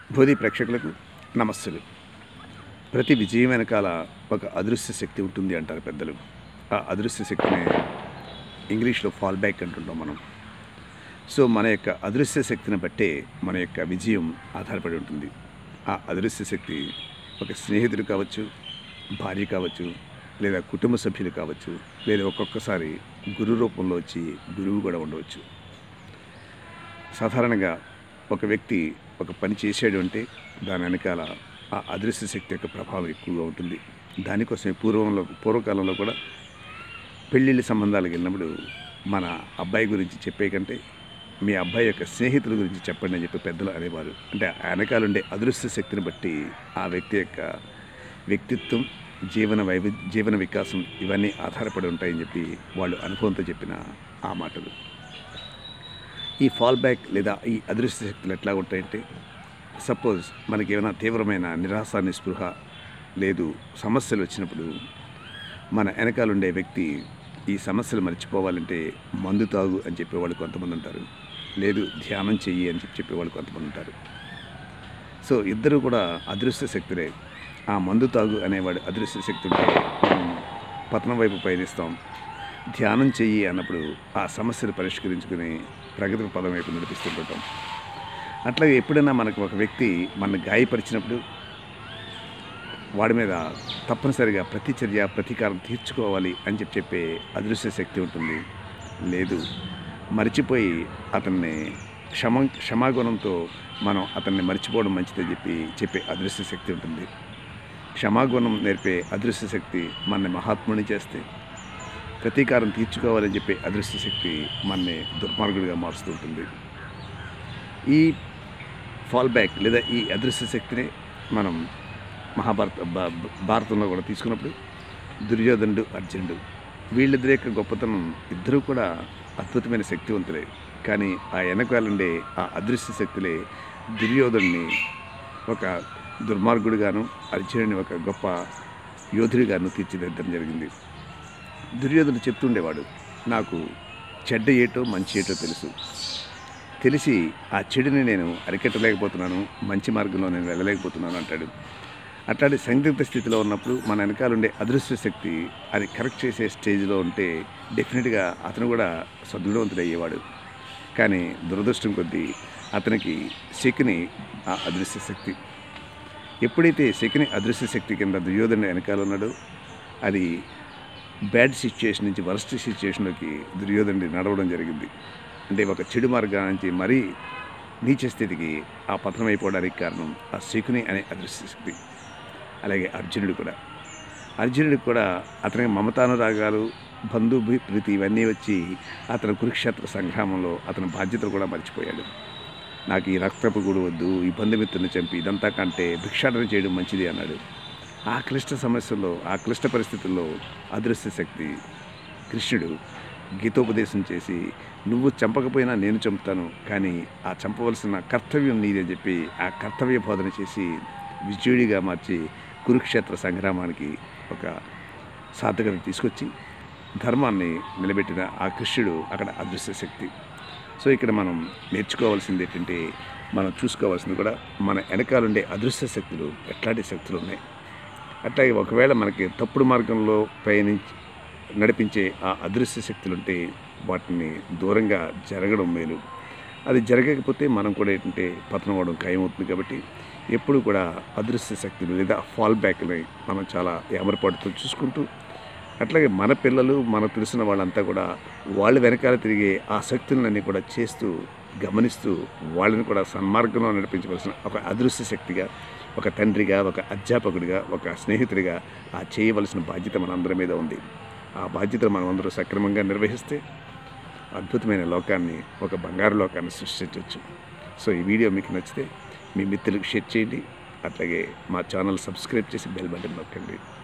భూది ప్రేక్షకులకు నమస్సులు ప్రతి విజయం వెనకాల ఒక అదృశ్య శక్తి ఉంటుంది అంటారు పెద్దలు ఆ అదృశ్య శక్తిని ఇంగ్లీష్లో ఫాల్ బ్యాక్ అంటుంటాం మనం సో మన యొక్క అదృశ్య శక్తిని బట్టే మన యొక్క విజయం ఆధారపడి ఉంటుంది ఆ అదృశ్య శక్తి ఒక స్నేహితుడు కావచ్చు భార్య కావచ్చు లేదా కుటుంబ సభ్యులు కావచ్చు లేదా ఒక్కొక్కసారి గురు రూపంలో వచ్చి గురువు కూడా ఉండవచ్చు సాధారణంగా ఒక వ్యక్తి ఒక పని చేసాడు అంటే దాని వెనకాల ఆ అదృశ్య శక్తి యొక్క ప్రభావం ఎక్కువగా ఉంటుంది దానికోసమే పూర్వంలో పూర్వకాలంలో కూడా పెళ్ళిళ్ళ సంబంధాలకు వెళ్ళినప్పుడు మన అబ్బాయి గురించి చెప్పే కంటే మీ అబ్బాయి యొక్క స్నేహితుల గురించి చెప్పండి అని చెప్పి పెద్దలు అనేవారు అంటే ఆ వెనకాల ఉండే అదృశ్య శక్తిని బట్టి ఆ వ్యక్తి యొక్క వ్యక్తిత్వం జీవన వైవి జీవన వికాసం ఇవన్నీ ఆధారపడి ఉంటాయని చెప్పి వాళ్ళు అనుభవంతో చెప్పిన ఆ మాటలు ఈ ఫాల్ బ్యాక్ లేదా ఈ అదృశ్య శక్తులు ఎట్లా ఉంటాయంటే సపోజ్ మనకి ఏమైనా తీవ్రమైన నిరాశ నిస్పృహ లేదు సమస్యలు వచ్చినప్పుడు మన వెనకాల ఉండే వ్యక్తి ఈ సమస్యలు మర్చిపోవాలంటే మందు తాగు అని చెప్పేవాళ్ళు కొంతమంది ఉంటారు లేదు ధ్యానం చెయ్యి అని చెప్పి చెప్పేవాళ్ళు కొంతమంది ఉంటారు సో ఇద్దరు కూడా అదృశ్య శక్తులే ఆ మందు తాగు అనేవాడు అదృశ్య శక్తి ఉంటే మనం పతనం వైపు పయనిస్తాం ధ్యానం చెయ్యి అన్నప్పుడు ఆ సమస్యను పరిష్కరించుకుని ప్రగతి పదం వైపు నడిపిస్తుంటాం అట్లాగే ఎప్పుడైనా మనకు ఒక వ్యక్తి మన గాయపరిచినప్పుడు వాడి మీద తప్పనిసరిగా ప్రతిచర్య ప్రతీకారం తీర్చుకోవాలి అని చెప్పి చెప్పే అదృశ్య శక్తి ఉంటుంది లేదు మర్చిపోయి అతన్ని క్షమ క్షమాగుణంతో మనం అతన్ని మర్చిపోవడం మంచిదని చెప్పి చెప్పే అదృశ్య శక్తి ఉంటుంది క్షమాగుణం నేర్పే అదృశ్య శక్తి మనని మహాత్ముని చేస్తే ప్రతీకారం తీర్చుకోవాలని చెప్పే అదృశ్య శక్తి మనని దుర్మార్గుడిగా మారుస్తూ ఉంటుంది ఈ ఫాల్ బ్యాక్ లేదా ఈ అదృశ్య శక్తిని మనం మహాభారత భా- భారతంలో కూడా తీసుకున్నప్పుడు దుర్యోధనుడు అర్జునుడు వీళ్ళిద్దరి యొక్క గొప్పతనం ఇద్దరూ కూడా అద్భుతమైన శక్తివంతులే కానీ ఆ వెనకాలండే ఆ అదృశ్య శక్తులే దుర్యోధుడిని ఒక దుర్మార్గుడిగాను అర్జునుడిని ఒక గొప్ప యోధుడిగాను తీర్చిదిద్దడం జరిగింది దుర్యోధనుడు చెప్తుండేవాడు నాకు చెడ్డ ఏటో మంచి ఏటో తెలుసు తెలిసి ఆ చెడుని నేను అరికట్టలేకపోతున్నాను మంచి మార్గంలో నేను వెళ్ళలేకపోతున్నాను అంటాడు అట్లాంటి సందిగ్ధ స్థితిలో ఉన్నప్పుడు మన వెనకాల ఉండే అదృశ్య శక్తి అది కరెక్ట్ చేసే స్టేజ్లో ఉంటే డెఫినెట్గా అతను కూడా సద్గుణవంతుడు అయ్యేవాడు కానీ దురదృష్టం కొద్దీ అతనికి శకిని ఆ అదృశ్య శక్తి ఎప్పుడైతే శకిని అదృశ్య శక్తి కింద దుర్యోధన వెనకాల ఉన్నాడో అది బ్యాడ్ సిచ్యుయేషన్ నుంచి వరస్ట్ సిచ్యుయేషన్లోకి దుర్యోధనుడి నడవడం జరిగింది అంటే ఒక చెడు మార్గం నుంచి మరీ నీచ స్థితికి ఆ పతనం అయిపోవడానికి కారణం ఆ శకుని అనే అదృశ్య శక్తి అలాగే అర్జునుడు కూడా అర్జునుడికి కూడా అతనికి మమతానురాగాలు బంధుభి ప్రీతి ఇవన్నీ వచ్చి అతను కురుక్షేత్ర సంగ్రామంలో అతని బాధ్యతలు కూడా మర్చిపోయాడు నాకు ఈ రక్తపు గుడి వద్దు ఈ బంధుమిత్రుని చంపి ఇదంతా కంటే భిక్షాటన చేయడం మంచిది అన్నాడు ఆ క్లిష్ట సమస్యల్లో ఆ క్లిష్ట పరిస్థితుల్లో అదృశ్య శక్తి కృష్ణుడు గీతోపదేశం చేసి నువ్వు చంపకపోయినా నేను చంపుతాను కానీ ఆ చంపవలసిన కర్తవ్యం నీదే చెప్పి ఆ కర్తవ్య బోధన చేసి విజయుడిగా మార్చి కురుక్షేత్ర సంగ్రామానికి ఒక సార్థకత తీసుకొచ్చి ధర్మాన్ని నిలబెట్టిన ఆ కృష్ణుడు అక్కడ అదృశ్య శక్తి సో ఇక్కడ మనం నేర్చుకోవాల్సింది ఏంటంటే మనం చూసుకోవాల్సింది కూడా మన వెనకాలండే అదృశ్య శక్తులు ఎట్లాంటి శక్తులు ఉన్నాయి అట్లాగే ఒకవేళ మనకి తప్పుడు మార్గంలో పయనించి నడిపించే ఆ అదృశ్య శక్తులు ఉంటే వాటిని దూరంగా జరగడం మేలు అది జరగకపోతే మనం కూడా ఏంటంటే పతనం అవడం ఖాయమవుతుంది కాబట్టి ఎప్పుడు కూడా అదృశ్య శక్తులు లేదా ఫాల్ బ్యాక్ని మనం చాలా ఏమరపాటుతో చూసుకుంటూ అట్లాగే మన పిల్లలు మనకు తెలిసిన వాళ్ళంతా కూడా వాళ్ళ వెనకాల తిరిగే ఆ శక్తులన్నీ కూడా చేస్తూ గమనిస్తూ వాళ్ళని కూడా సన్మార్గంలో నడిపించవలసిన ఒక అదృశ్య శక్తిగా ఒక తండ్రిగా ఒక అధ్యాపకుడిగా ఒక స్నేహితుడిగా ఆ చేయవలసిన బాధ్యత మనందరి మీద ఉంది ఆ బాధ్యతను మనం అందరూ సక్రమంగా నిర్వహిస్తే అద్భుతమైన లోకాన్ని ఒక బంగారు లోకాన్ని సృష్టించవచ్చు సో ఈ వీడియో మీకు నచ్చితే మీ మిత్రులకు షేర్ చేయండి అట్లాగే మా ఛానల్ సబ్స్క్రైబ్ చేసి బెల్ బటన్ నొక్కండి